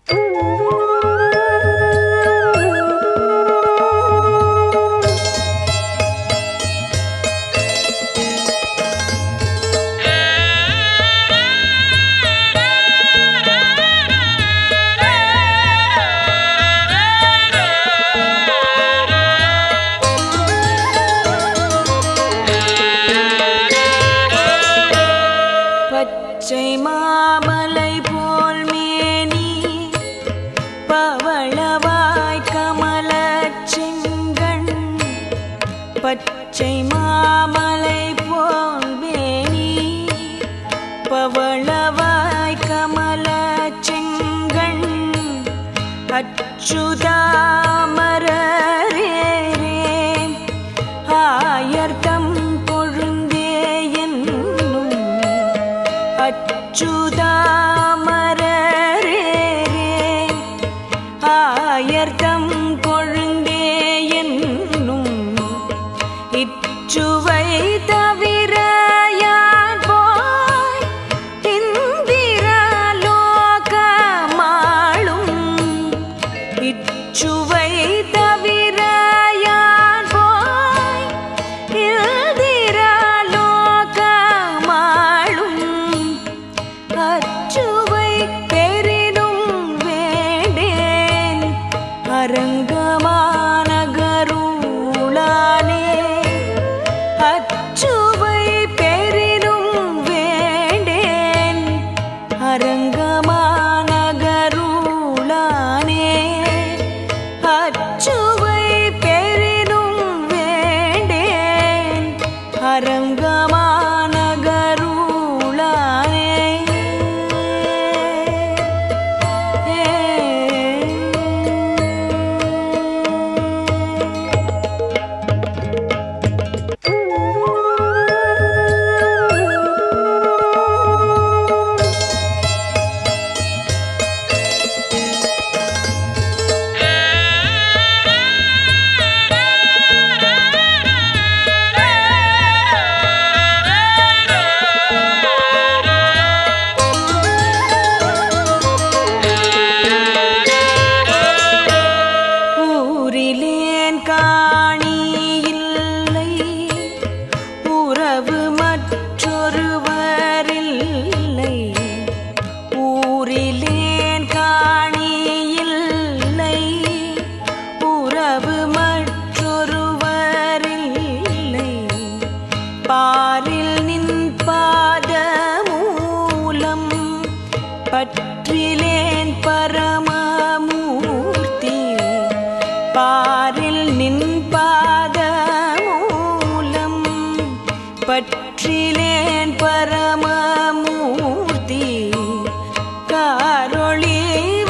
பச்சை மாமலை போல் மேனி பவளவாய் கமலச் செங்கண் பச்சை மாமலை போல் மேனி பவளவாய் கமலச் செங்கண் அச்சுதாமரரே ஆயர்தம் கொழுந்தே என்னும் அச்சுதாமரரே ஆயர்தம் கொழுந்தே என்னும் இச்சுவை தவிர யான் போய் இந்திரலோகமாளும் இச்சுவை தவிர யான் போய் இந்திரலோகமாளும் அச்சுவை பெரிதும் வேண்டேன் அரங்கமானகருளானே அச்சுவை பெரிதும் வேண்டேன் அரங்கமானகருளானே அச்சுவை பெரிதும் வேண்டேன் அரங்கமானகருளானே ஊரிலேன் காணி இல்லை உறவு மற்றொருவரில்லை ஊரிலேன் காணி இல்லை உறவு மற்றொருவரில்லை பாரில் நின் பாத மூலம் பற்றிலேன் பரமமூர்த்தி பாரில் நின் பாத மூலம் பற்றிலேன் பரமமூர்த்தி காரொளி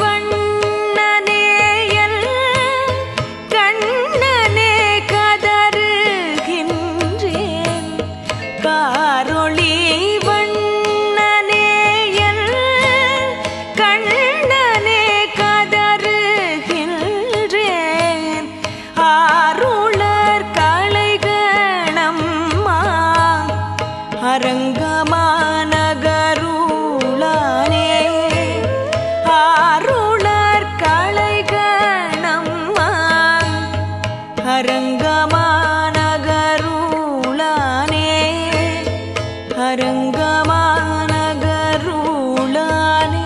வண்ணனேயல் கண்ணனே கதறுகின்றேன் காரொளி வண்ணனேயல் கண்ணனே கதறுகின்றேன் ஆருளர் கலைகணம்மா அரங்கமானகருளானே ஆருளர் கலைகணம்மா அரங்கமானகருளானே அரங்கமானகருளானே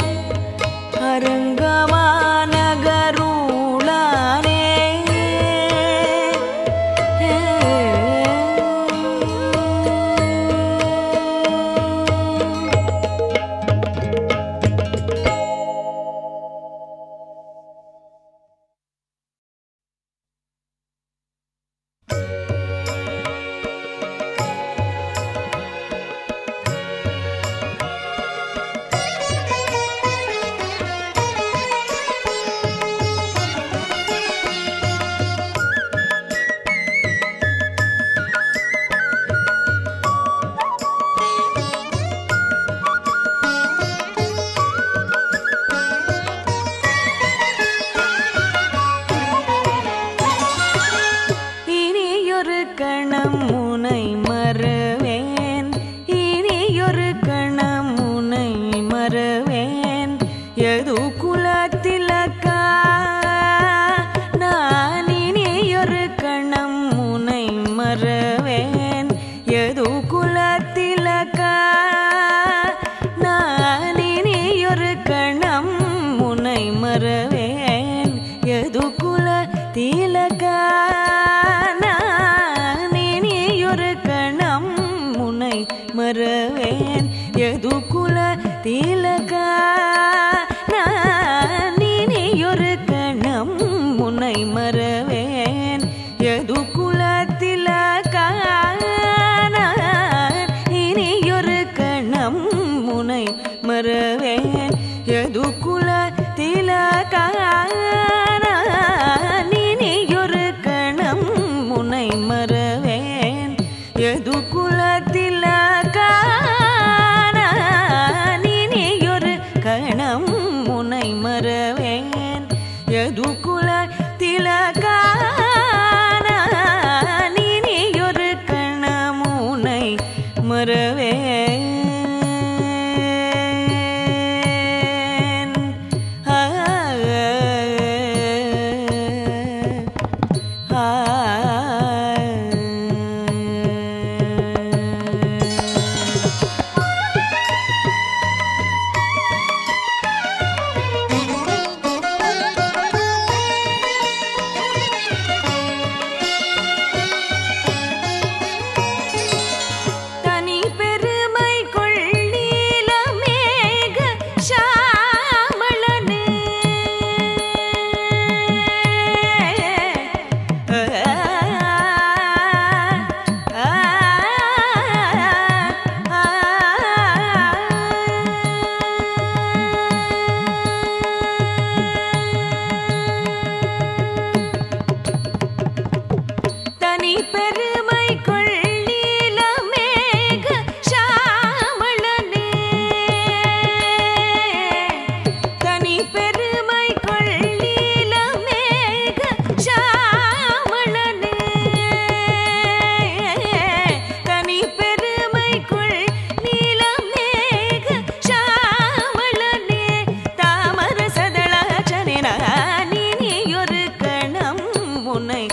அரங்கமானகருளானே இனியொரு கணம் முனை மறவேன் இனியொரு கணம் முனை மறவேன் எது குல திலக நீனியொரு கணம் முனை மறவேன் எது குலத்திலக இனியொரு கணம் முனை மறவேன் எது குலத்திலக நீனியொரு கணம் முனை மறவேன் எது குலத்திலக நீனியொரு கணம் முனை மறவேன் எது குலத்திலக நீனியொரு கணமுனை மறவேன் ஆ தனி பெருமை கொள்ளீல மேக சாமளனே தனி பெருமை கொள்ளீல மேக சாமளனே தனி பெருமை கொள்ளீல மேக சாமளனே தனி பெருமை கொள்ளீல மேக சாமளனே தாமர சதளாச்சனே நீனியொரு கணம் முனை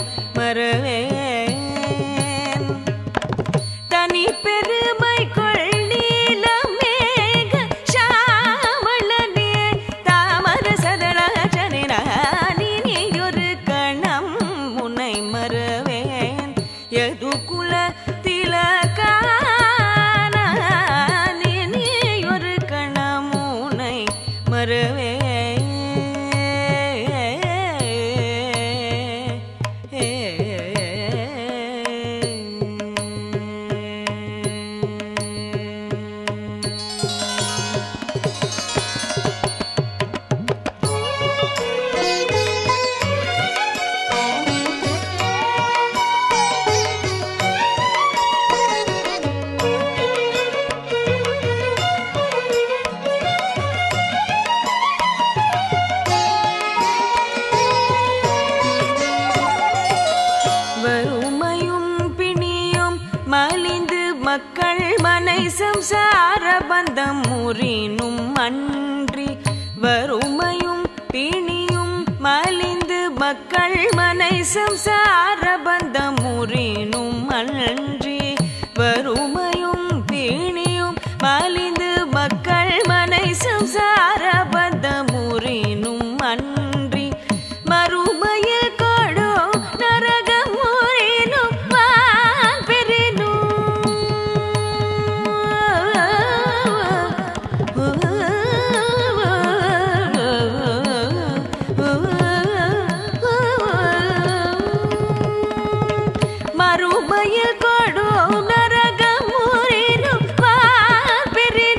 மறவேன் தனி பெருமை கொள்ளீல மேக சாமளனே தாமர சதளாச்சனே நீனியொரு கணம் முனை மறவேன் எது குல திலகான நீனியொரு கணமுனை மறவே வறுமையும் பிணியும் மலிந்து மக்கள் மனை சம்சார பந்தம் முறினும் அன்றி வறுமையும் பிணியும் மலிந்து மக்கள் மனை சம்சார பந்தம் முறினும் அன்றி வறுமையும் பிணியும் மலிந்து மக்கள் மனை சம்சார பந்தம் முறினும் அன்றி மறுமையில் கொடோ நரகம் முறினும் வான் மறுமையில் கொடோ நரகம் முறினும் வான்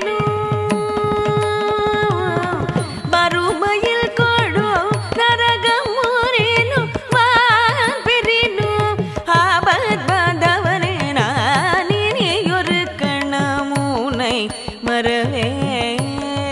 மறுமையில் கொடோ நரகம் முறினும் வான் பிரினும் ஆபத் பாந்தவனே நான் இனியொரு கணமுனை மறவேன்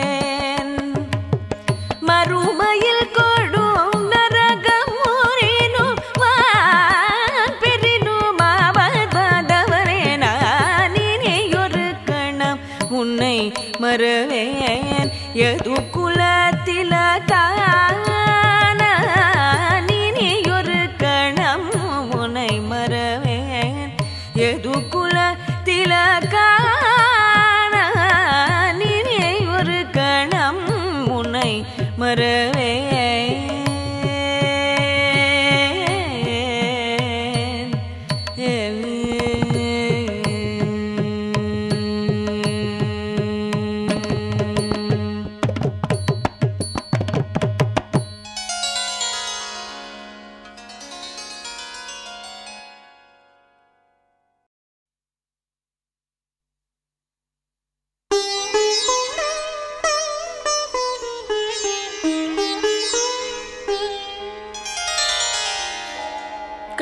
மறுமையில் கொடும் நரகம் முறினும் வான் பிரினும் ஆபத் பாந்தவனே நான் இனியொரு கணம் உன்னை மறவேன் எது குலத்திலகான நீனியொரு கணம் உன்னை மறவேன் எது குலத்திலகான நீனே ஒரு கணம் உன்னை மறவேன்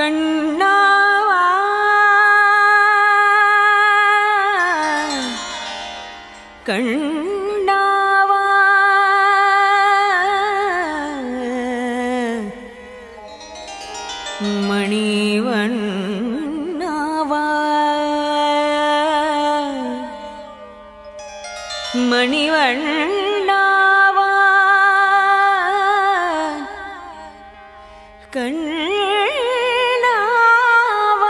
கண்ணாவா கண்ணாவா மணிவண்ணாவா மணிவண்ணாவா கண்ணாவா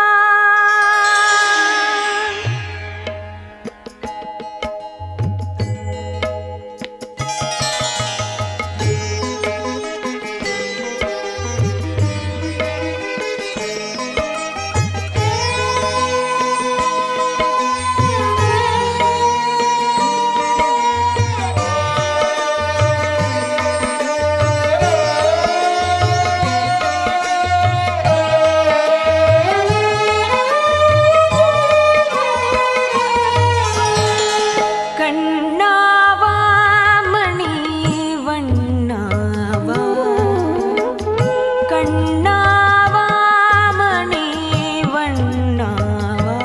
கண்ணாவா மணி வண்ணாவா கண்ணாவா மணி வண்ணாவா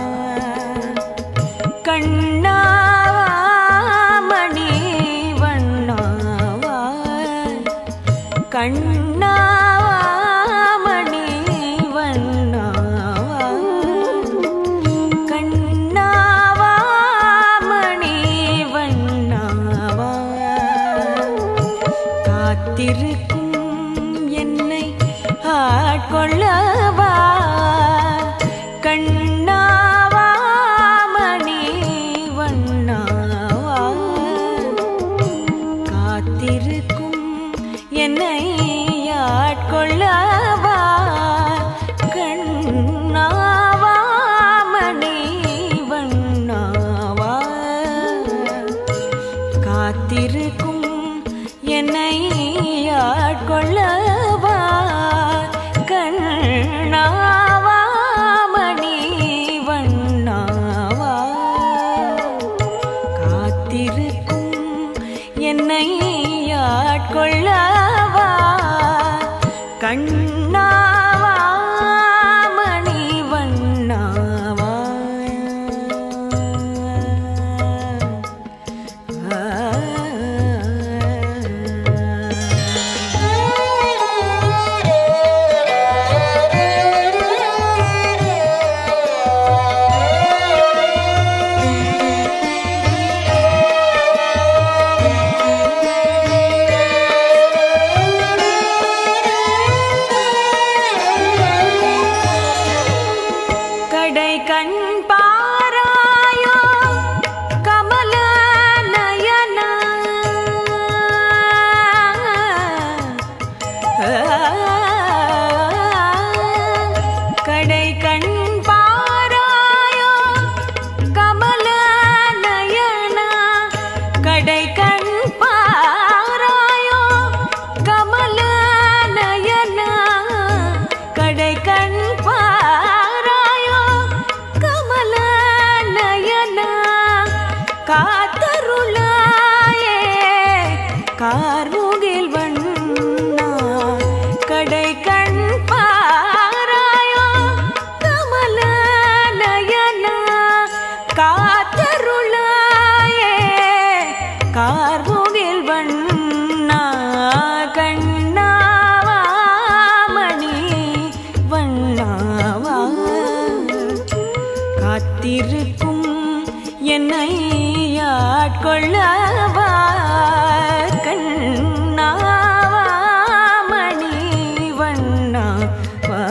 கண்ணாவா மணி வண்ணாவா கண்ணாவா மணி வண்ணாவா கண்ணாவா மணி வண்ணாவா காத்திருக்கும் என்னை ஆட்கொள்ளவா கண்ணாவா மணி வண்ணாவா காத்திருக்கும் என்னை ஆட்கொள்ளவா கண்ணாவா மணி வண்ணாவா காத்திருக்கும் என்னை ஆட்கொள்ளவா கண்ணாவா மணி வண்ணாவா காத்திருக்கும் என்னை ஆட்கொள்ளவா கண்ணாவா மணி வண்ணாவா கடை கண் பாராயோ கமல நயனா கடை கண் பாராயோ கமல நயனா கடை கண் பாராயோ கமல நயனா கடை கண் பாராயோ கமல நயனா காத்தருளாயே கார்முகில் வண்ணா கடை கண் பாராயோ கமல நயனா காத்தருளாயே கார்முகில் வண்ணா கண்ணாவா மணி வண்ணாவா காத்திருக்கும் என்னை ஆட்கொள்ளவா கண்ணாவா மணி வண்ணாவா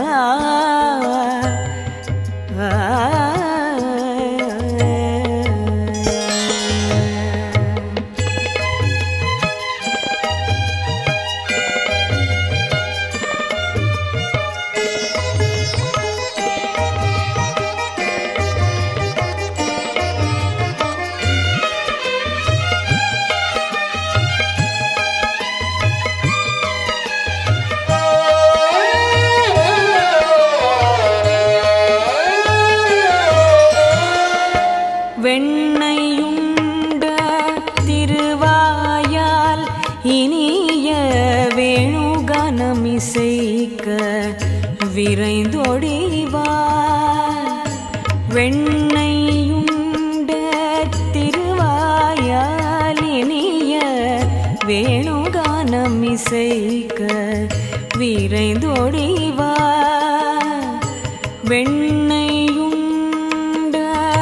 வெண்ணையுண்ட திருவாயால் இனிய வேணுகானமிசைக்க விரைந்தொடிவார் வெண்ணையுண்ட திருவாயாலினிய வேணுகானம் இசைக்க விரைந்தொடிவார் வெண்ணையுண்ட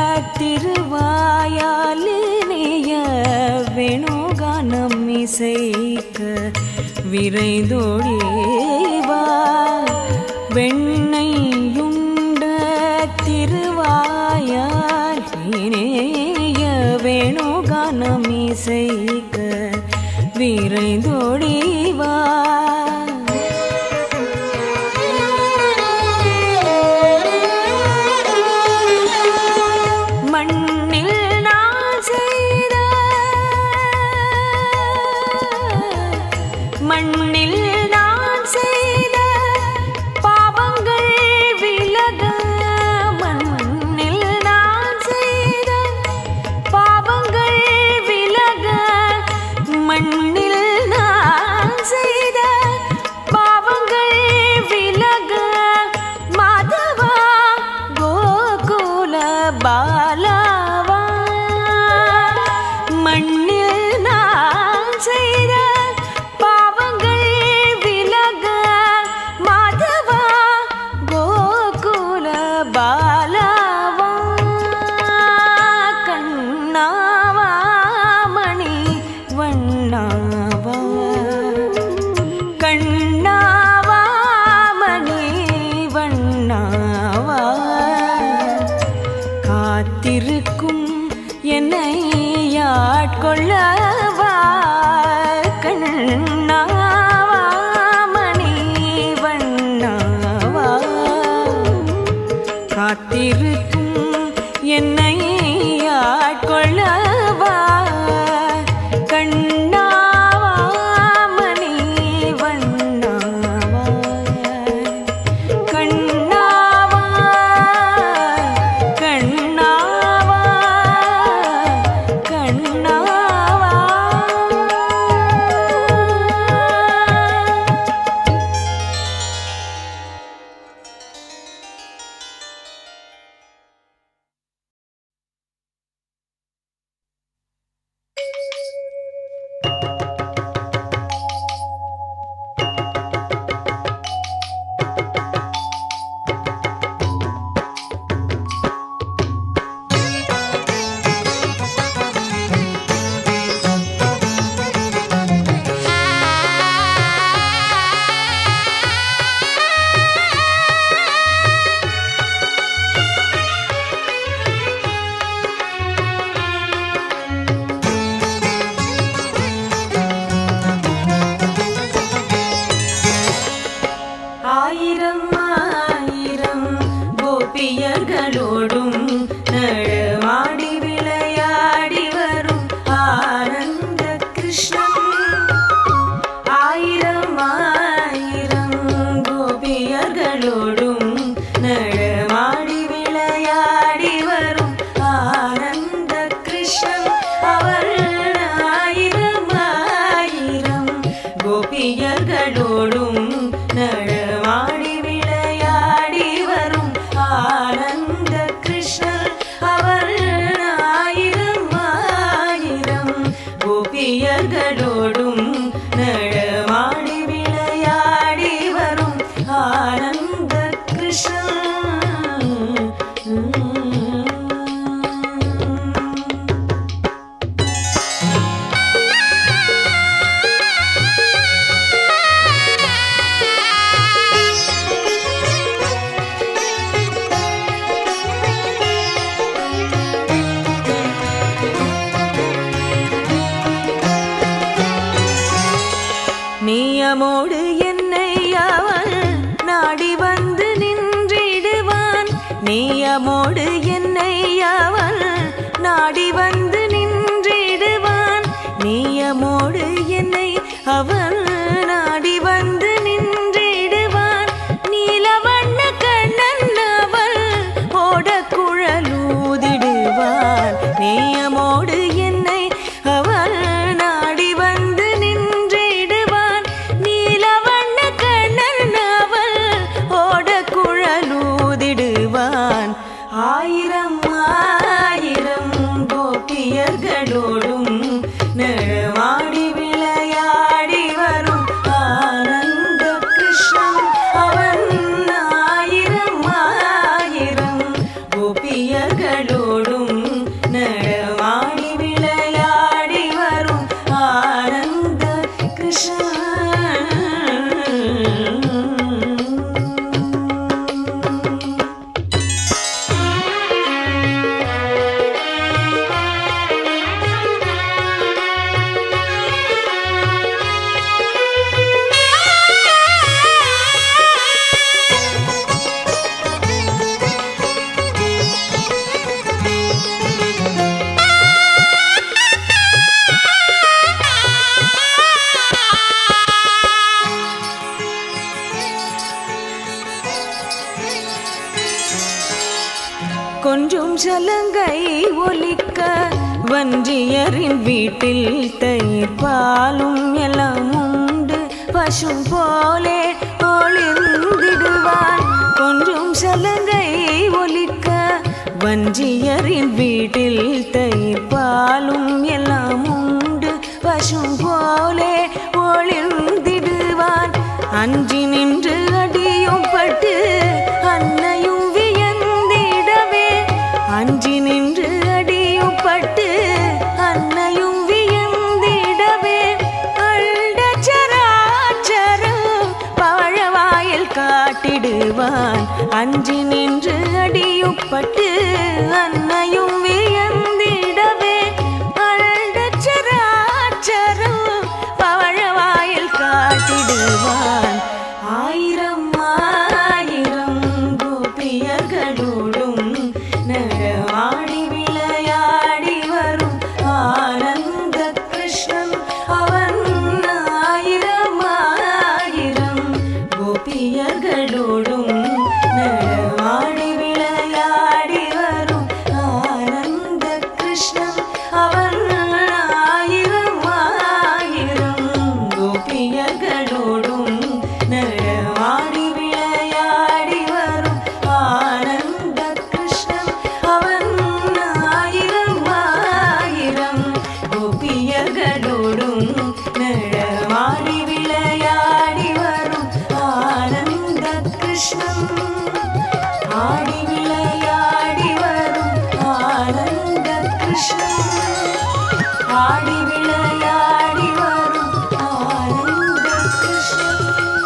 திருவாயாலினிய வேணுகானம் இசைக்க விரைந்தோடிவார் வெண்ணையுண்ட திருவாயால் இணைய வேணுகானம் இசைக்க விரைந்தோடிவார் மண்ணில் நான் செய்த மண்ணில் நான் செய்த பாவங்கள் விலக மண்ணில் நான் செய்த பாவங்கள் விலக மண்ணில் நான் செய்த பாவங்கள் விலக மாதவா கோகுல பாலவா மண்ணில் நான் செய்த பாவங்கள் விலக மாதவா கோகுல பாலவா கண்ணாவா மணி வண்ணாவா கண்ணாவா மணி வண்ணாவா காத்திருக்கும் என்னை ஆட்கொள்ளவா கண்ணாவா மணி வண்ணாவா காத்திருக்கும் என்னை ஆட்கொள்ளவா கண்ணாவா மணி வண்ணாவா கண்ணாவா கண்ணாவா கண்ணாவா ஆயிரம் ஆயிரம் கோபியர்களோடும் நடமாடி விளையாடி வரும் ஆனந்த கிருஷ்ணன் ஆயிரம் ஆயிரம் கோபியர்களோடும் நடமாடி விளையாடி வரும் ஆனந்த கிருஷ்ணன் அவர் ஆயிரம் ஆயிரம் கோபியர்களோடும் நடமாடி விளையாடி வரும் ஆனந்த கிருஷ்ணன் அவர் ஆயிரம் ஆயிரம் கோபியர்களோடும் நடமாடி விளையாடி வரும் ஆனந்த கிருஷ்ணன் நியமோடு என்னை அவன் நாடி வந்து நின்றிடுவான் நியமோடு என்னை அவன் நாடி வந்து நின்றிடுவான் நியமோடு என்னை அவன் நாடி வந்து நின்றிடுவான் நீலவண்ண கண்ணன் அவள் ஓட குழலூதிடுவான் நேயமோடு என்னை அவள் நாடி வந்து நின்றிடுவான் நீலவண்ண கண்ணன் அவள் ஓட கொஞ்சம் சலங்கை ஒலிக்க வஞ்சியரின் வீட்டில் தயிர் பாலும் எல்லாம் உண்டு பசு போலே ஒளிர்ந்திடுவான் கொஞ்சம் சலங்கை ஒலிக்க வஞ்சியரின் வீட்டில் தயிர் பாலும் எல்லாம் உண்டு பசு போலே ஒளிர்ந்திடுவான் அஞ்சி நின்று அடியும் பட்டு அன்னையும் வியந்திடவே அஞ்சி நின்று அடியும் பட்டு அன்னையும் வியந்திடவே அண்டச்சராச்சரம் பவழவாயில் காட்டிடுவான் அஞ்சி நின்று அடியும் பட்டு அன்னையும் வியந்திடவே அண்டச்சராச்சரம் பவழவாயில் காட்டிடுவான் ஆயிரம் ஆயிரம் கோபியர்களோடும் நடமாடி விளையாடி வரும் ஆனந்த கிருஷ்ணன் அவன் ஆயிரம் ஆயிரம் கோபியர்களோடும் நடமாடி விளையாடி வரும் ஆனந்த கிருஷ்ணன் அவன் ஆயிரம் ஆயிரம் கோபியர்களோடும் நடமாடி விளையாடி வரும் ஆனந்த கிருஷ்ணன் அவன் ஆயிரம் ஆயிரம் கோபியர்களோடும் நடமாடி விளையாடி வரும் ஆனந்த கிருஷ்ணன் ஆடி விளையாடி வரும் ஆனந்த கிருஷ்ணன் ஆடி விளையாடி வரும் ஆனந்த கிருஷ்ணன்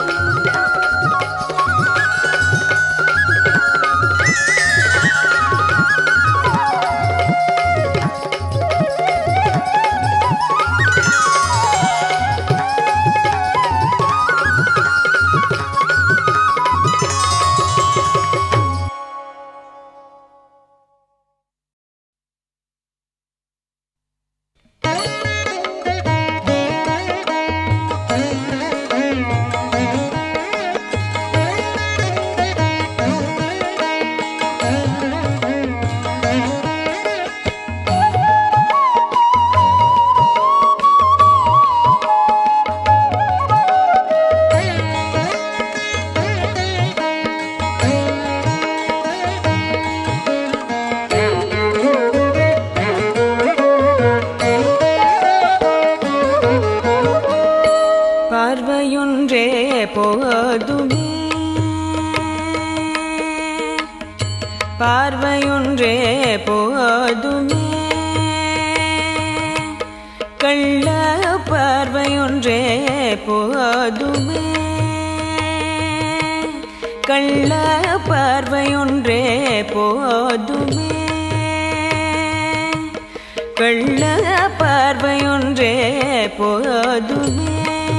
பார்வையொன்றே போதுமே பார்வையொன்றே போதுமே கள்ள பார்வையொன்றே போதுமே கள்ள பார்வையொன்றே போதுமே கள்ள பார்வையொன்றே போதுமே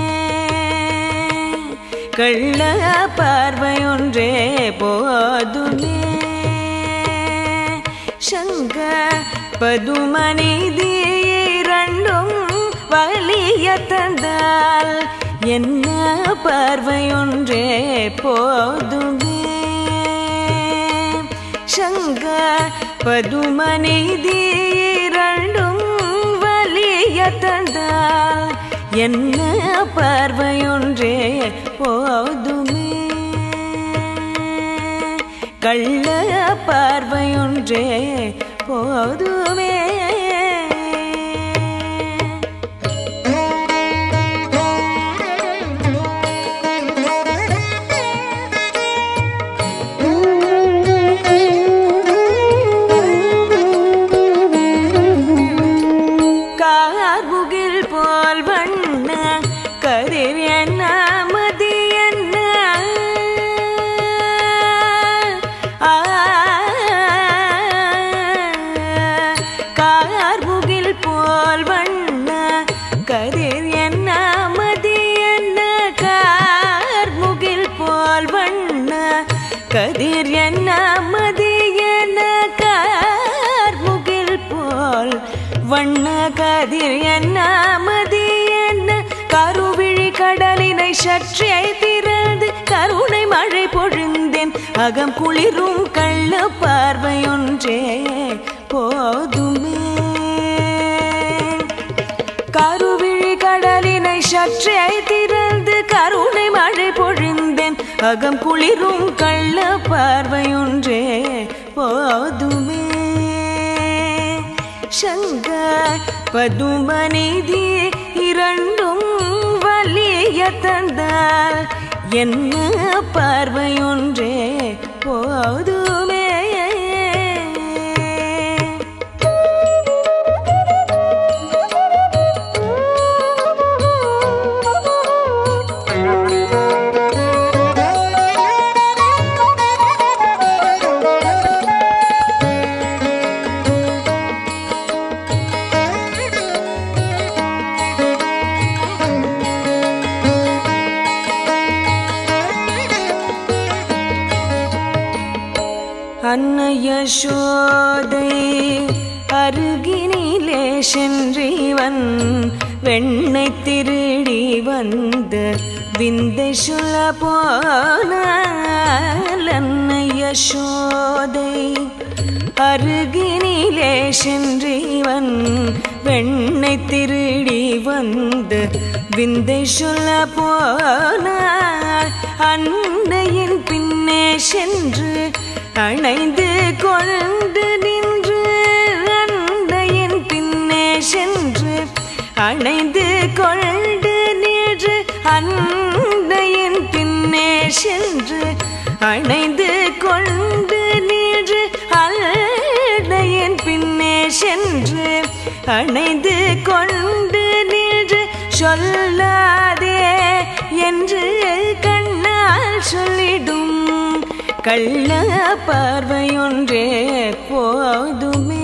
கள்ள பார்வையொன்றே போதுமே சங்க பதுமனிதி இரண்டும் வலிய தந்தால் என்ன பார்வையொன்றே போதுமே சங்க பதுமனிதி இரண்டும் வலிய தந்தால் என்ன பார்வையொன்றே போதுமே கள்ள பார்வையொன்றே போதுமே கார்முகில் போல் வண்ண கதிர் என்ன மதி என்ன ஆ, கார்முகில் போல் வண்ண கதிர் என்ன மதி என்ன கார்முகில் போல் வண்ண கதிர் என்ன மதி என்ன கார்முகில் போல் வண்ண கதிர் என்ன மதி என்ன கருவிழி கடலினை சற்றே திறந்து கருணை மழை பொழிந்தேன் அகம் குளிரும் கள்ள பார்வையொன்றே போதுமே கருவிழி கடலினை சற்றே திறந்து கருணை மழை பொழிந்தேன் அகம் குளிரும் கள்ள பார்வையொன்றே போதுமே சங்கர் பதுமநிதி இரண்டும் வலிய தந்தால் என்ன பார்வையொன்றே போதுமே அன்னையசோதை அருகினிலே சென்றிவன் வெண்ணை திருடி வந்து விந்தை சொல்ல போனால் அன்னையசோதை அருகினிலே சென்றிவன் வெண்ணை திருடி வந்து விந்தை சொல்ல போனால் அன்னையின் பின்னே சென்று அணைந்து கொண்டு நின்று அன்னையின் பின்னே சென்று அணைந்து கொண்டு நின்று அன்னையின் பின்னே சென்று அணைந்து கொண்டு நின்று அன்னையின் பின்னே சென்று அணைந்து கொண்டு நின்று சொல்லாதே என்று கண்ணால் சொல்லிடும் கள்ள பார்வையொன்றே போதுமே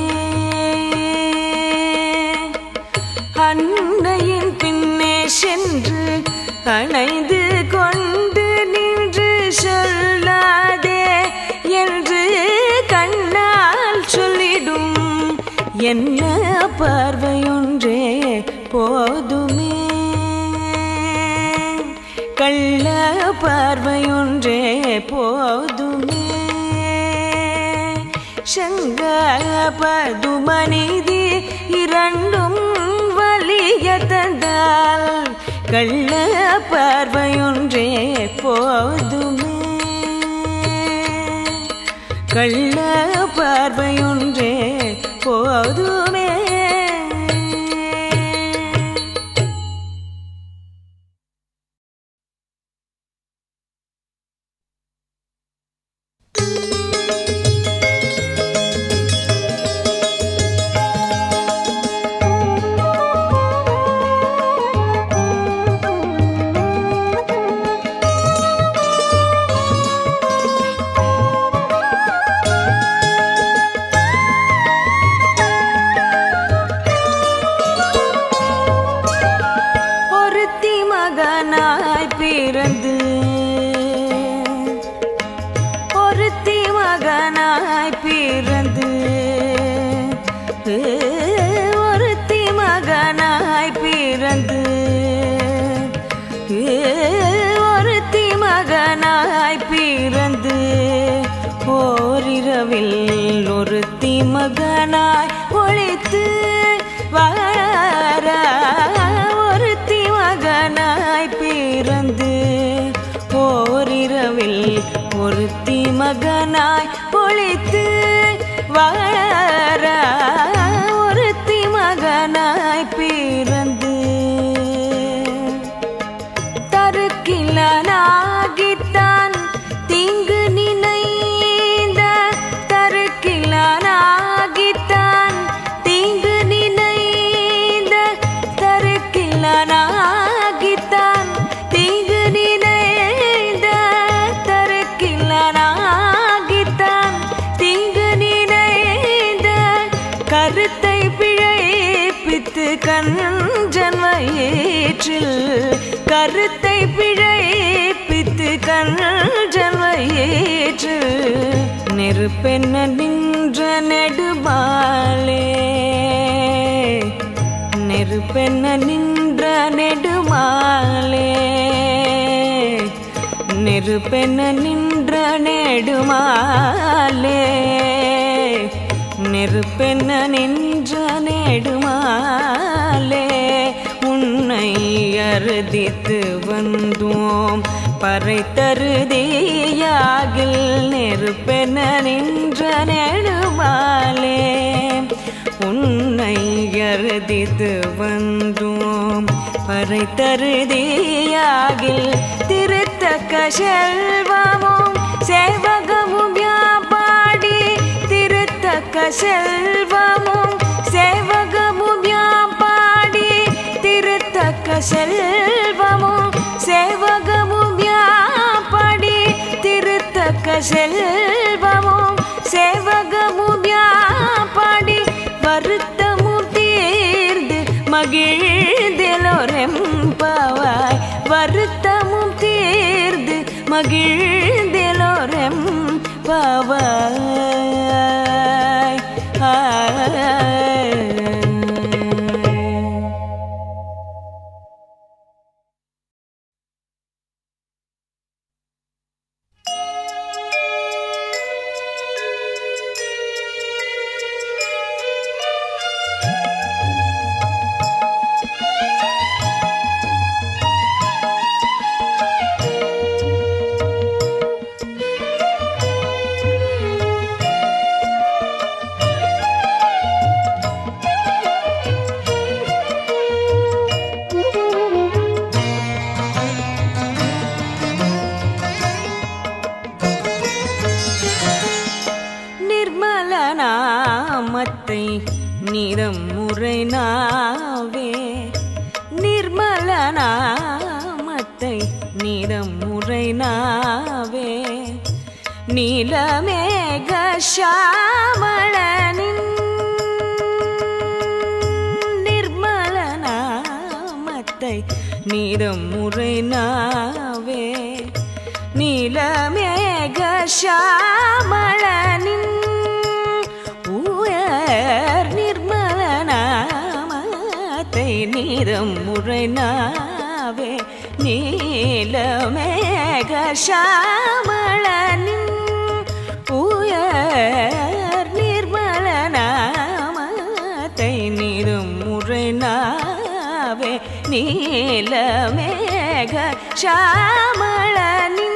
அன்னையின் பின்னே சென்று அணைந்து கொண்டு நின்று சொல்லாதே என்று கண்ணால் சொல்லிடும் என்ன பார்வையொன்றே போதுமே கள்ள பார்வையொன்றே போதுமே சங்க பதுமனிதி இரண்டும் வலிய தந்தால் கள்ள பார்வையொன்றே போதுமே கள்ள பார்வையொன்றே போதுமே ஒருத்தி மகனாய் பிறந்து ஒருத்தி மகனாய் பிறந்து ஒருத்தி மகனாய் பிறந்து ஒருத்தி மகனாய் பிறந்து ஓரிரவில் ஒருத்தி மகனாய் ஒழித்து வார ஒருத்தி மகனாய் பிறந்து ஓரிரவில் ஒருத்தி மகனாய் ஒழித்து வார ஒருத்தி மகனாய் பிறந்து தருக்கிலனாகித்தான் தீங்கு நினைந்த தருக்கிலனாகித்தான் தீங்கு நினைந்த தருக்கிலனாகித்தான் தீங்கு நினைந்த தருக்கிலனாகித்தான் தீங்கு நினைந்த கருத்தை பிழைப்பித்து கஞ்சன் வயிற்றில் கருத்தை பிழைப்பித்து கஞ்சன் வயிற்றில் நெருப்பென்ன நின்ற நெடுமாலே நெருப்பென்ன நின்ற நெடுமாலே நெருப்பென்ன நின்ற நெடுமாலே நெருப்பென்ன நின்ற நெடுமாலே உன்னை அறுதித்து வந்தோம் பறை தருதியாகில் நெருப்பென நின்ற நெடுமாலே உன்னை அறுதித்து வந்தோம் பறை தருதியாகில் திருத்தக்க செல்வமும் சேவகமும் வியாபாடி திருத்தக்க செல்வமும் சேவகமும் வியாபாடி திருத்தக்க செல்வமும் சேவகமும் வியாபாடி திருத்தக்க செல்வமும் சேவகமும் வியாபாடி வருத்தமும் தீர்ந்து மகிழ்ந்தெலோரெம்பவாய் வருத்தமும் தீர்ந்து மகிழ்ந்தெலோரெம் பவாய் நிர்மல நாமத்தை நிறம் முறை நாவே நிர்மல நாமத்தை நிறம் முறை நாவே நீலமேக சாமளனின் நிர்மல நாமத்தை நிறம் முறை நாவே நீலமேக சாமளனின் உயர் நிர்மல நாமத்தை நிறம் முறை நாவே நீலமேக சாமளனின் உயர் நிர்மல நாமத்தை நிறம் முறை நாவே நீலமேக சாமளனின்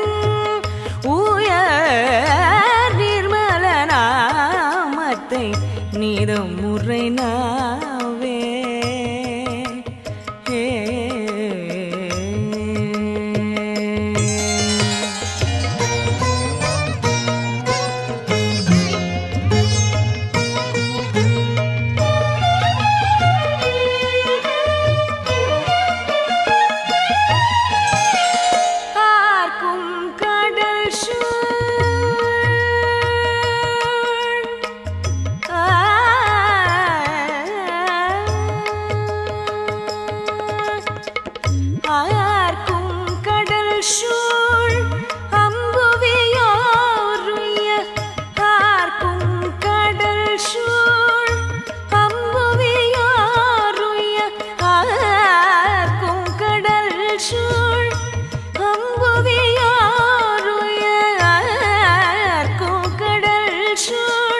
உயர் நிர்மல நாமத்தை நிறம் முறை நாவே ஆர்க்கும் கடல் சூழ் ஆர்க்கும் கடல் சூழ் அம்புவியோருய ஆர்க்கும் கடல் சூழ் அம்புவியோருய ஆர்க்கும் கடல் சூழ் அம்புவியோருய ஆர்க்கும் கடல் சூழ்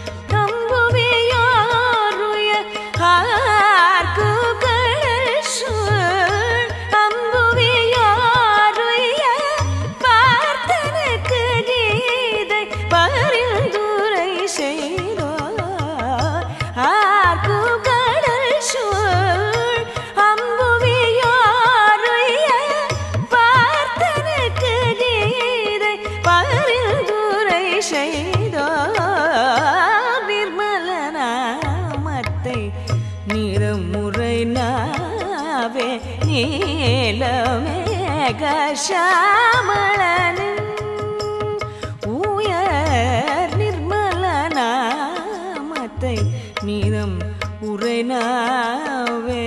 அம்புவியோருய ஆர்க்கும் கடல் சூழ் அம்புவியோருய பார்த்தனுக்கு நீதை பரிந்துரை செய்தோ ஆர்க்கும் கடல் சூழ் அம்புவியோருய பார்த்தனுக்கு நீதை பரிந்துரை செய்தோ நிர்மல நாமத்தை நிறமுறை நாவே நீலமேக சாமளனின் உயர் நிர்மல நாமத்தை நிறம் உரை நாவே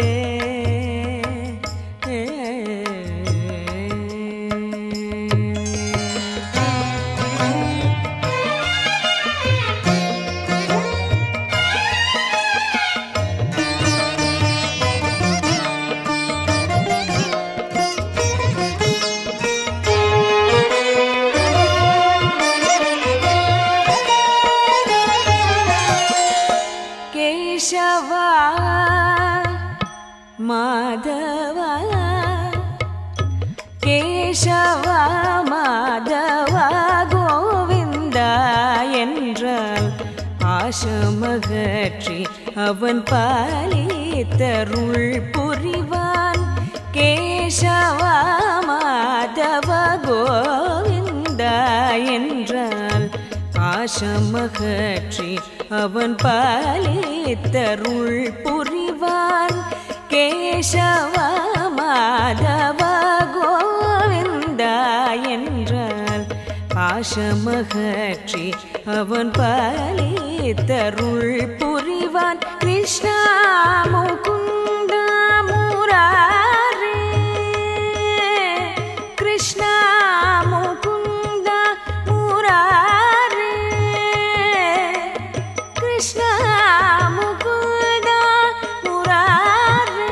ஆ கேசவா மாதவா கோவிந்தா என்றால் ஆசமகற்றி அவன் பாலித்தருள் புரிவான் கேசவா மாதவ கோவிந்தா என்றால் ஆசமகற்றி அவன் பாலித்தருள் புரிவான் கேசவா மாதவ கோவிந்தா என்றால் பாசமகற்றி அவன் பாலித்தருள் புரிவான் கிருஷ்ணா முகுந்தா முராரே கிருஷ்ணா முகுந்தா முராரே கிருஷ்ணா முகுந்தா முராரே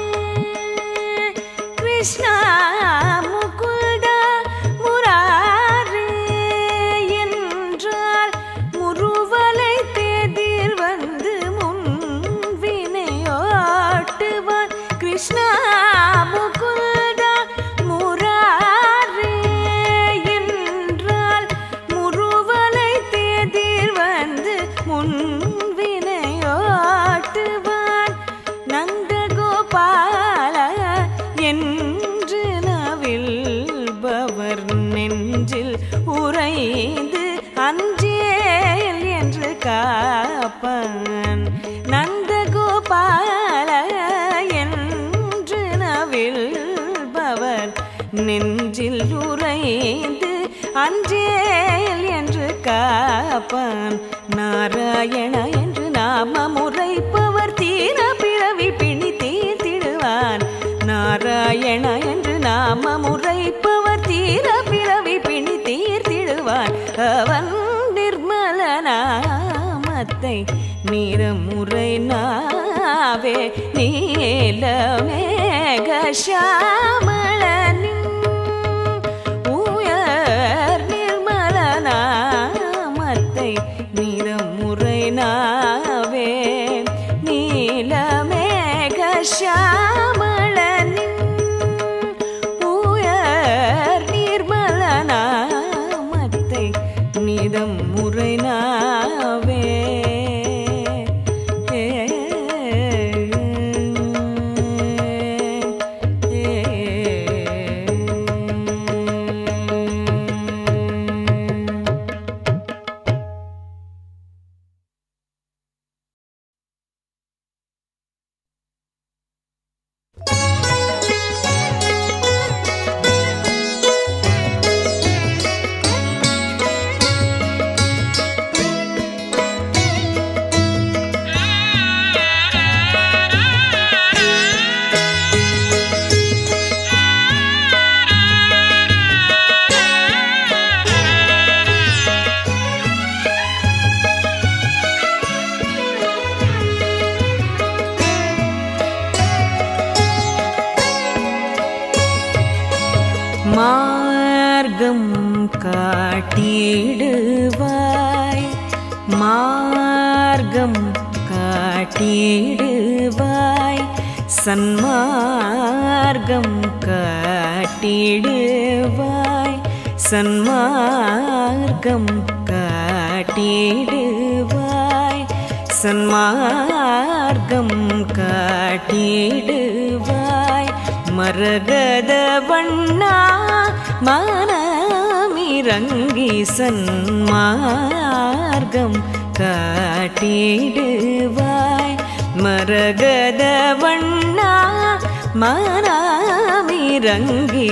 கிருஷ்ணா முகுந்தா முராரே என்றால் முருவலை தேதிர் வந்து முன்வினையோட்டுவான் கிருஷ்ணா முகுந்தா முராரே என்றால் முருவலை தேதிர் வந்து முன்வினையோட்டுவான் நந்தகோபால என்று நவில்பவர் நெஞ்சில் உறைந்து அஞ்சேல் என்று காப்பான் நந்தகோபால என்று நவில்பவர் நெஞ்சில் உறைந்து அஞ்சேல் என்று காப்பான் நாராயண என்று நாம முறைப்பவர் தீர பிறவி பிணி தீர்த்திடுவான் நாராயண என்று நாம முறைப்பவர் தீர பிறவி பிணி தீர்த்திடுவான் அவன் நிர்மல நாமத்தை நிறமுறை நாவே நீலமேக சாமளனின் உயர் நிர்மல நாமத்தை நிறமுறை நாவே நீலமேக சாமளனின் உயர் நிர்மல நாமத்தை நிதம் முறை நாவே மார்க்கம் காட்டிடுவாய் மார்க்கம் காட்டிடுவாய் சன்மார்க்கம் காட்டிடுவாய் சன்மார்க்கம் காட்டிடுவாய் சன்மார்க்கம் காட்டிடுவாய் மரகத வண்ணா மனமிரங்கி சன்மார்க்கம் காட்டிடுவாய் மரகத வண்ணா மனமிரங்கி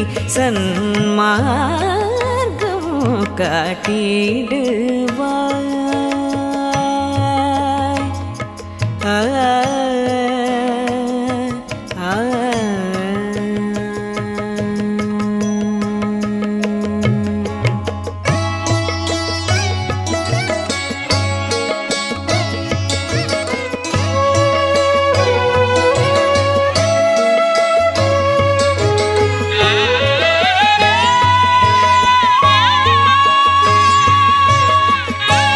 சன்மார்க்கம் காட்டிடுவாய் ஆ ஆ ஆ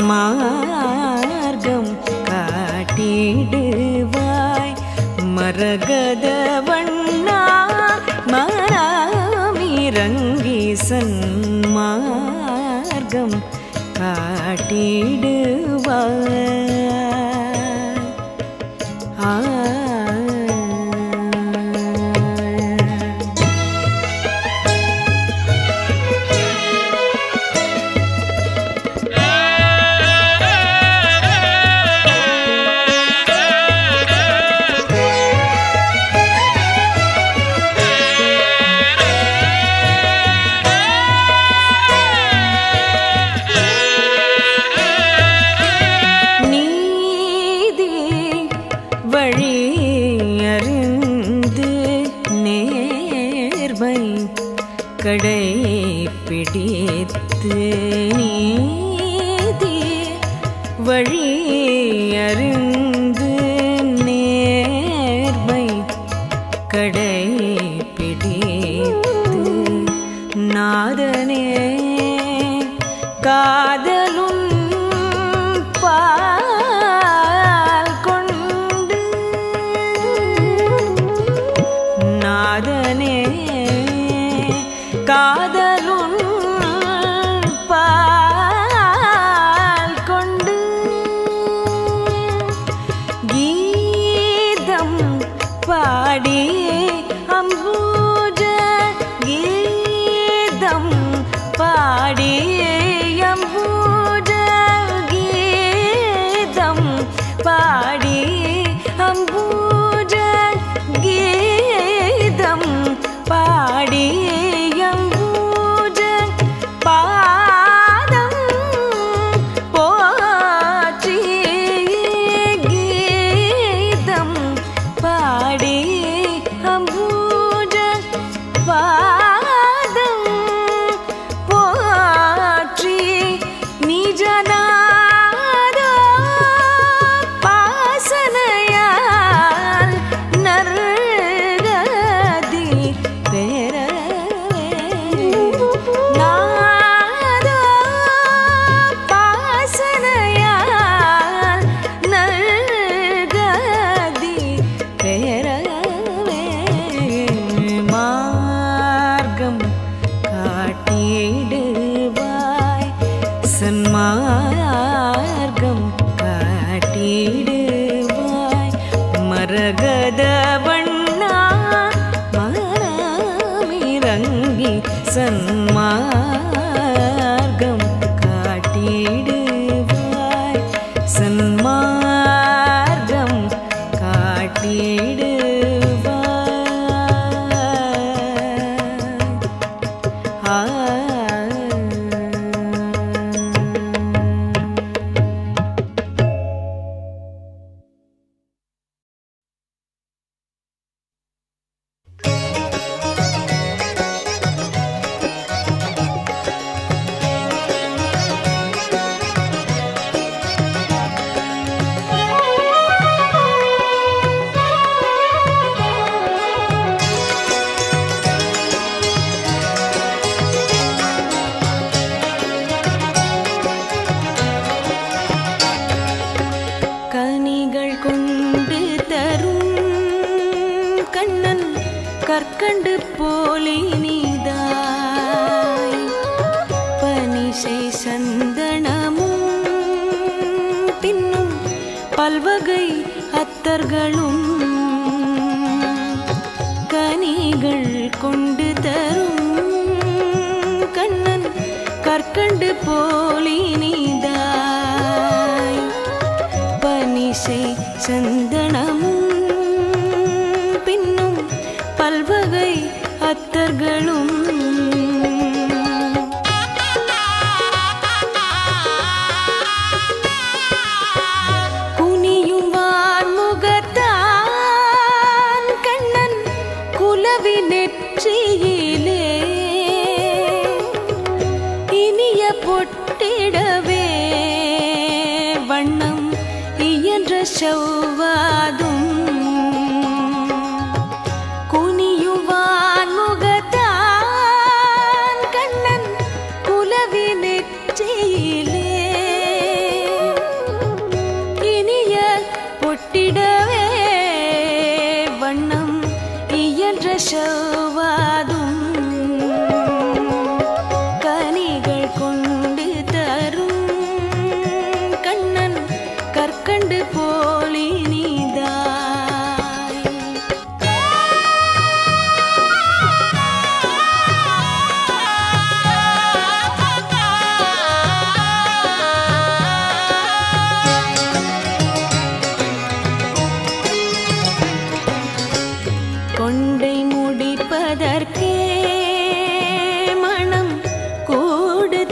சன்மார்க்கம் காட்டிடுவாய் மரகத வண்ணா மராமிரங்கி சன்மார்க்கம் காட்டிடுவாய் ஆ நீதி வழி அறிந்து நேர்மை கடைப்பிடித்து நீதி வழி அறிந்து நேர்மை கடைப்பிடித்து நாதனே காதலும் பால் கொண்டு நாதனே காதலும் பால் கொண்டு கீதம் பாடி அம்பூஜ கீதம் பாடி அம்பூஜ கீதம் பாடி அம்பூஜ கீதம் பாடி அம்பூஜ பாதம் போற்றி கீதம் பாடி அம்பூஜ பாதம் போற்றி நிஜநாத பாசனையால் நற்கதி பெறவே நாத பாசனையால் நல்கதி பெறவே மார்க்கம் காட்டிடுவாய் சன்மார்க்கம் காட்டிடுவாய் மரகத வண்ணா மரமிரங்கி சன்மார்க்கம் காட்டிடுவாய் சன்மார்க்கம் காட்டிடுவாய் ஆ கனிகள் கொண்டு தரும் கண்ணன் கற்கண்டு போலி நீதாய் பனிசை சந்தனமும் பின்னும் பல்வகை அத்தர்களும் கனிகள் கொண்டு தரும் கண்ணன் கற்கண்டு போலி நீதாய் பனிசை சந்தனமும் பின்னும் பல்வகை அத்தர்களும் குனியும் வான்முகத்தான் கண்ணன் குலவி நெற்றியிலே இனிய பொட்டிடவே வண்ணம் இயன்ற செவ்வாதும் குனியுவான் முகத்தான் கண்ணன் குலவி நெற்றியிலே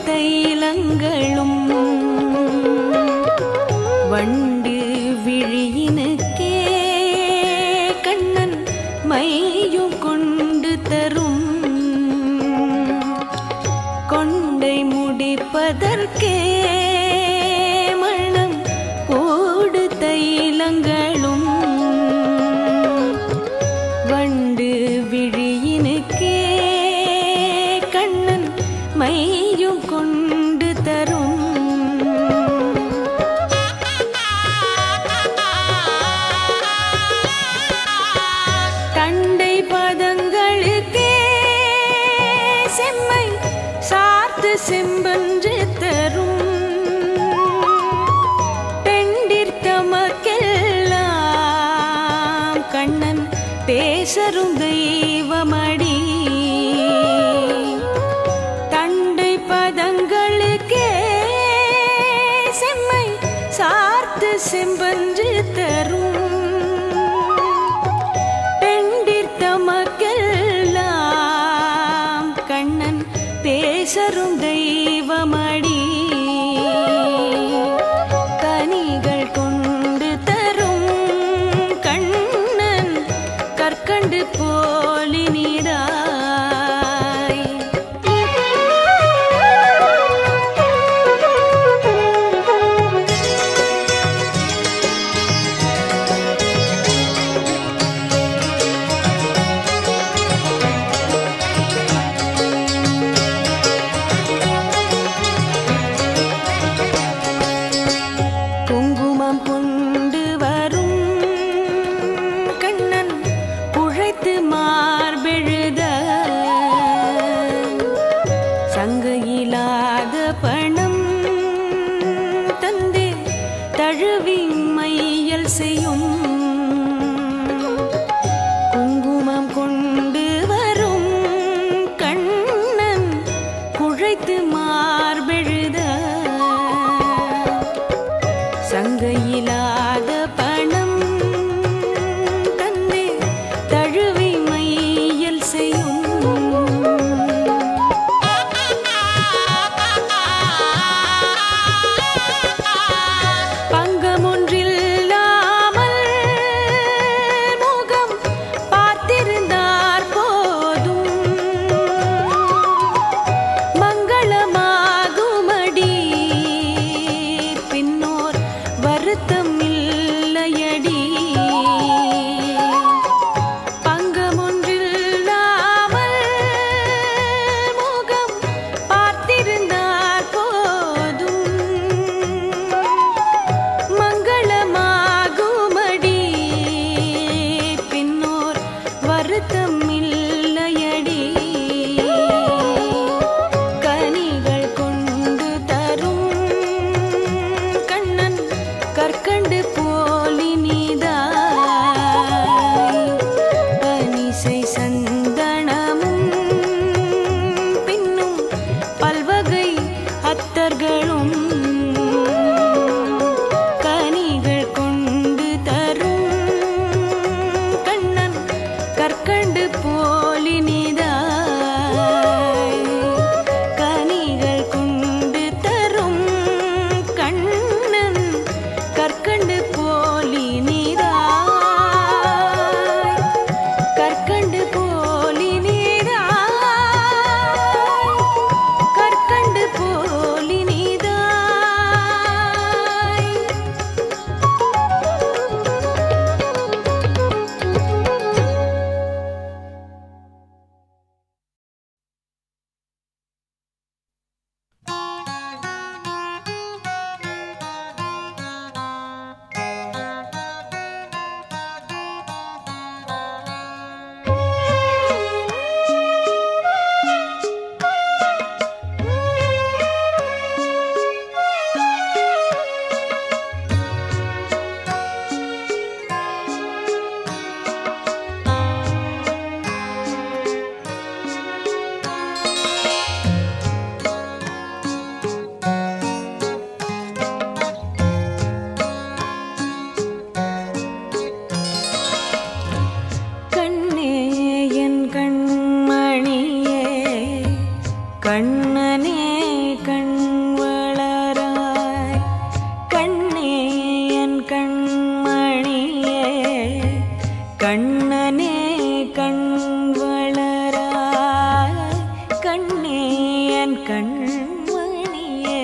தைலங்களும் வண்டு விழியினுக்கே கண்ணன் மையும் கொண்டு தரும் கொண்டை முடிப்பதற்கே மணம் ஓடு தைலங்களும் வண்டு விழியினுக்கே கண்ணன் மையும் கொண்டு தரும் தண்டை பதங்களுக்கே செம்மை சார்த்து செம்பன்று தரும் பெண்டிர்த்தமக்கெல்லாம் கண்ணன் பேசரும் தெய்வமடி தண்டை பதங்களுக்கே செம்மை சார்த்து செம்பன்று தரும் பெண்டிர்த்தமக்கெல்லாம் கண்ணன் பேசரும் தெய்வமடி கனிகள் கொண்டு தரும் கண்ணன் கற்கண்டு போலினிதாய் குங்குமம் கொண்டு வரும் கண்ணன் உழைத்து மார்பெழுத சங்கையிலாத பணம் தந்தே தழுவி மையல் செய்யும் குங்குமம் கொண்டு வரும் கண்ணன் குழைத்து மார்பெழுத சங்கையிலாத பணம் தந்தே தழுவி மையல் செய்யும் பங்கமொன்றில்லாமல் முகம் பார்த்திருந்தார் போதும் மங்களமாக கண்மணியே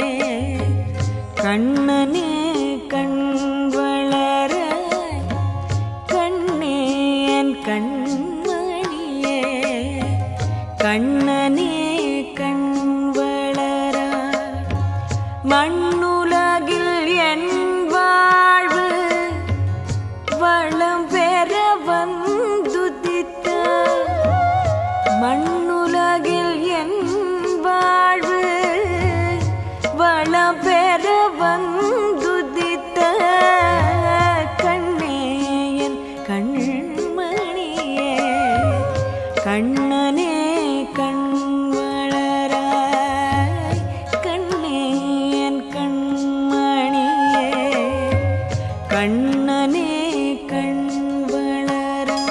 கண்ணனே கண் வளர கண்ணே என் கண்மணியே கண்ணனே கண் வளர மண்ணுலகில் என் வாழ்வு வளம் பெற வந்துதித்த மண்ணுலகில் என் வாழ்வு வளம் பெற வந்துதித்த கண்ணே என் கண்மணியே கண்ணனே கண் வளராய் கண்ணே என் கண்மணியே கண்ணனே கண் வளராய்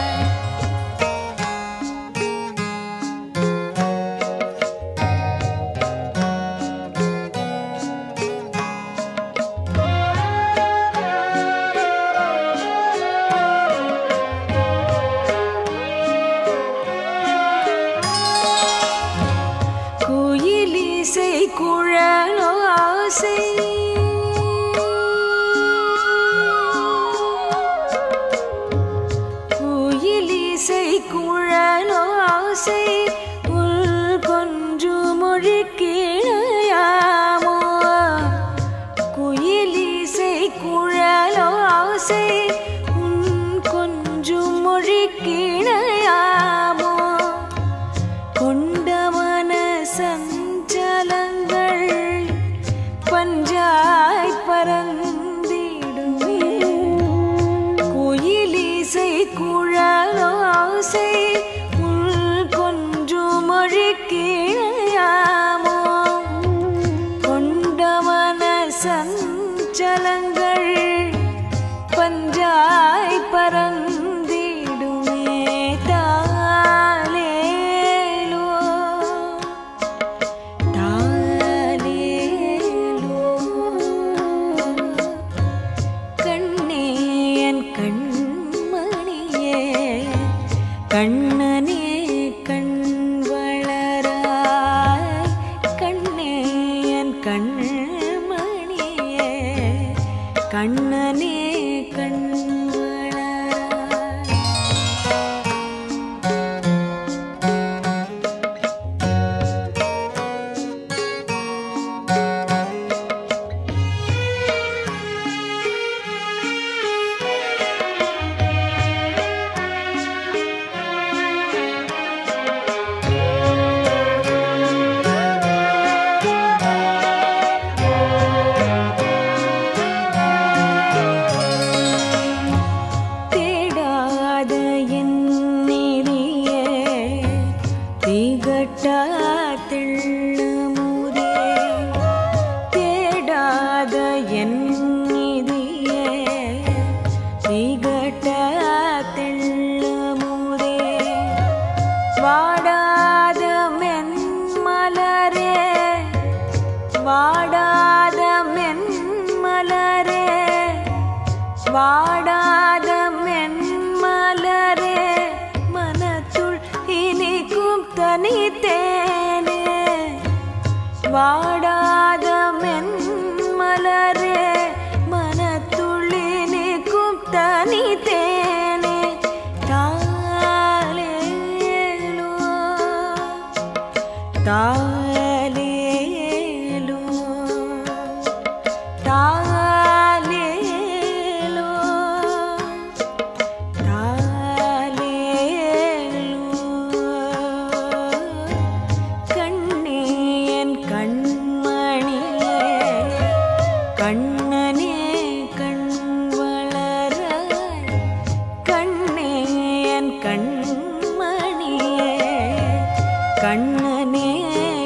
குயிலிசை குழலோசை குயிலிசை குழலோசை உள் கொஞ்சு மொழி கீழையாமோ குயிலிசை குழலோசை உன் கொஞ்சு மொழி கீழையாமோ கொண்டமன சஞ்சலங்கள் பஞ்சாய் பரந்திடுமே குயிலிசை குழலோசை உள் கொஞ்சு மொழி கீழையாமோ கொண்டமன சஞ்சலங்கள் பஞ்சாய் பரந்திடுமே தாலேலோ தாலேலோ கண்ணே என் கண்மணியே கண்ணனே கண் வளராய் கண்ணே என் கண்மணியே கண்ணனே கண் வளராய் தேடாத என் நெறியே திகட்டா தெள்ளமுதே தேடாத என் நிதியே திகட்டா தெள்ளமுதே வாடாத மென் மலரே வாடாத மென் மலரே வாடாத மென்மலரே மனத்துள் இனிக்கும் தனித்தேனே வாடாத மென்மலரே மனத்துள் இனிக்கும் தனித்தேனே தாலேலோ தாலேலோ தாலேலோ தாலேலோ கண்ணே என் கண்மணியே கண்ணனே கண் வளராய் கண்ணே என் கண்மணியே கண்ணனே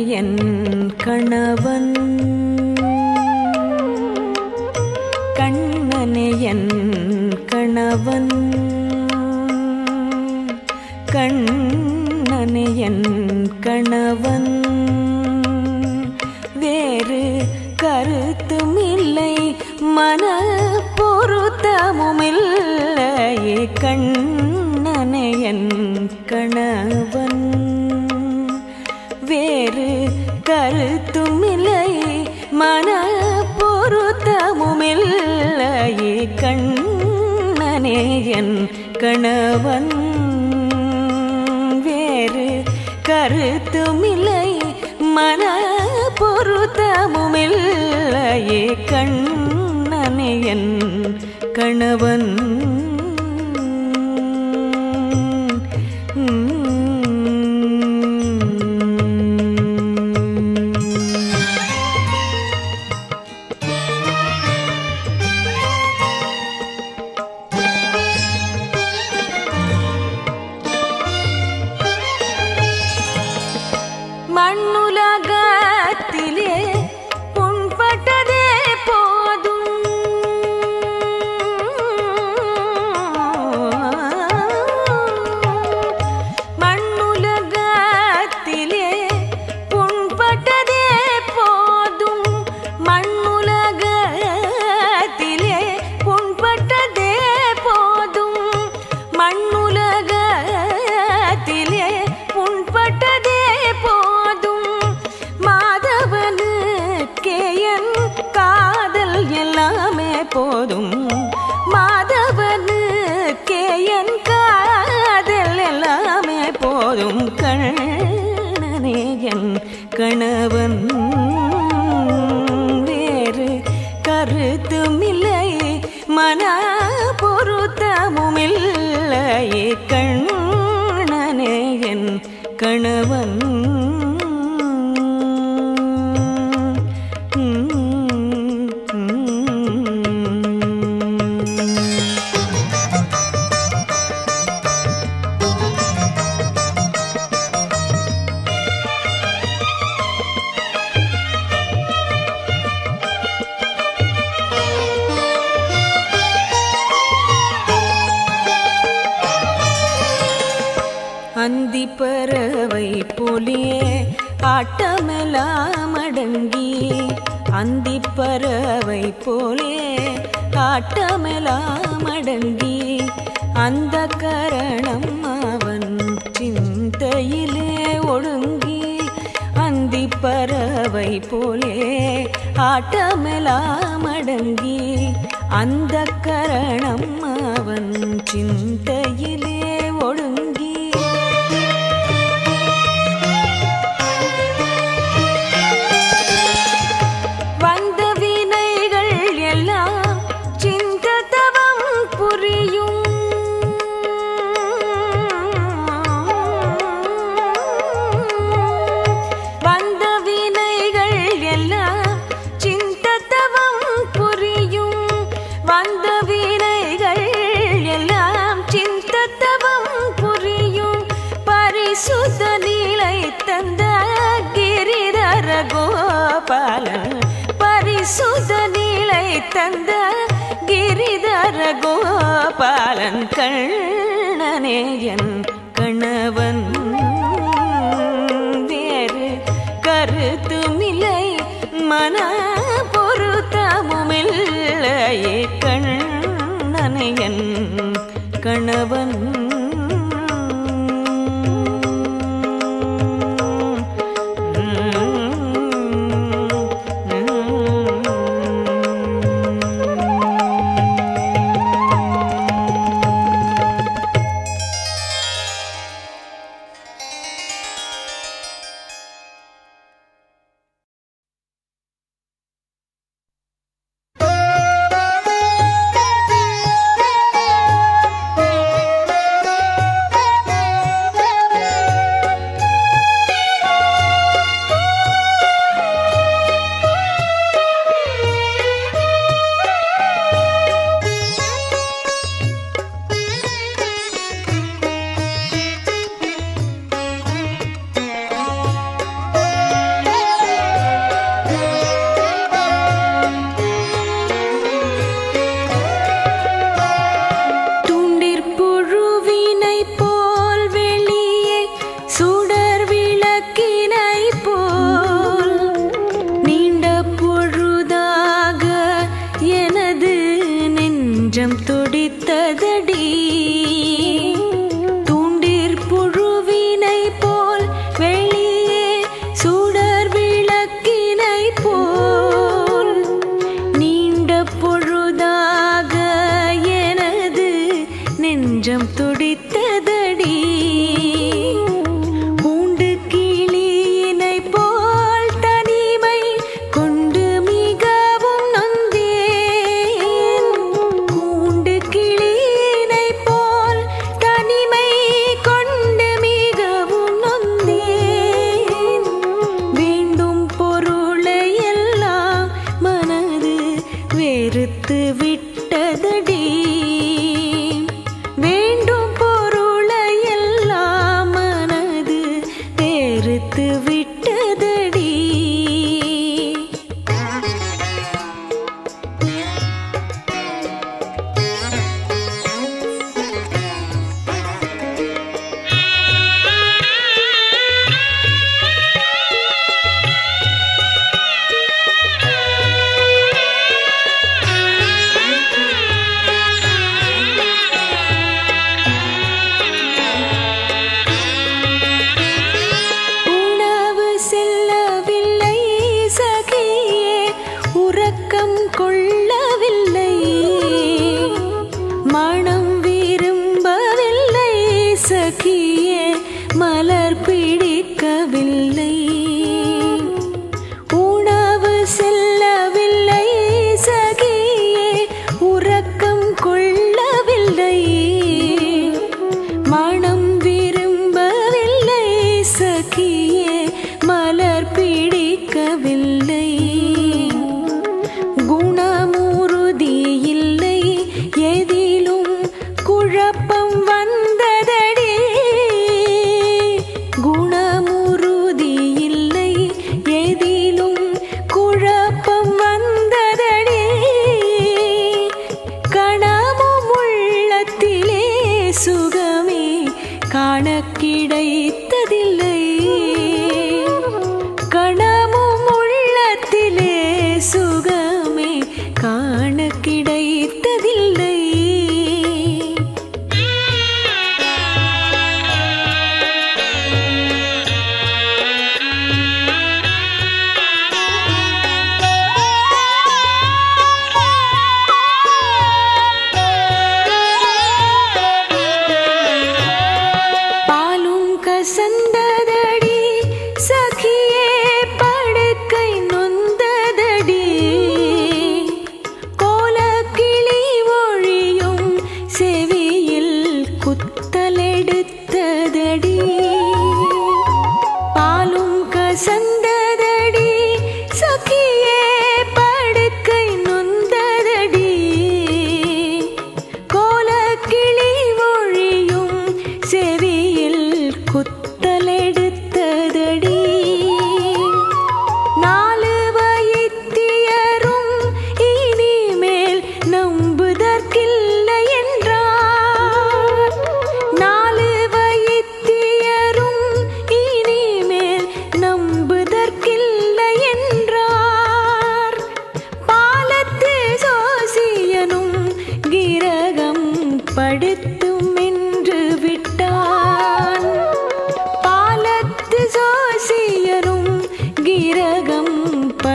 என் கணவன் கண்ணனே என் கணவன் கண்ணனே என் கணவன் வேறு கருத்துமில்லை மன பொருத்தமுமில்லையே கண்ணனே என் கணவன் வேறு கருத்துமில்லை மன பொருத்தமுமில்லையே கண்ணனே என் கணவன் வேறு கருத்துமில்லை மன பொருத்தமுமில்லையே கண்ணனே என் கணவன் மண்ணுலகத்திலே புண்பட்டதே போதும் மண்ணுலகத்திலே புண்பட்டதே போதும் மண்ணுலகத்திலே புண்பட்டதே போதும் மண்ணுலகத்திலே புண்பட்டதே போதும் மாதவனுக்கே என் காதல் எல்லாமே போதும் மாதவனுக்கே என் காதல் எல்லாமே போதும் கண்ணனே என் கணவன் வேறு கருத்துமில்லை மன பொருத்தமுமில்லையே கண்ணனே என் கணவன் அந்தி பறவை போலியே ஆட்டமெல்லாம் அடங்கி அந்தி பறவை போலே ஆட்டமெல்லாம் அடங்கி அந்த கரணம் அவன் சிந்தையிலே ஒடுங்கி அந்தி பறவை போலே ஆட்டமெல்லாம் அடங்கி அந்த கரணம் அவன் சிந்தையிலே ஒடுங்கி வந்த வினைகள் எல்லாம் சிந்ததவம் புரியும் வந்த வினைகள் எல்லாம் சிந்ததவம் புரியும் வந்த வினைகள் எல்லாம் சிந்ததவம் புரியும் பரிசுத்த நீலை தந்த கிரிதர கோபாலன் பரிசுத்த நீலை தந்த கிரிதர கோபாலன் கண்ணனே என் கணவன் வேறு கருத்துமில்லை மன பொருத்தமுமில்லையே கண்ணனை என் கணவன் Thank you.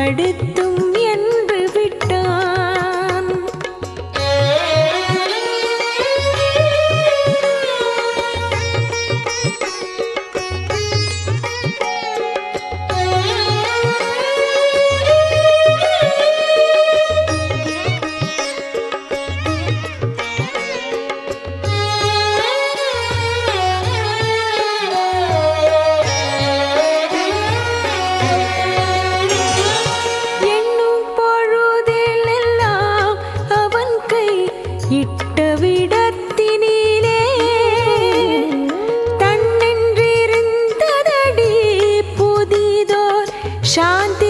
படுத்தும் என்று விட்டான் எண்ணும் பொழுதிலெல்லாம் அவன் கை இட்ட விடத்தினிலே தன்னென்றிருந்ததடி புதிதோர் சாந்தி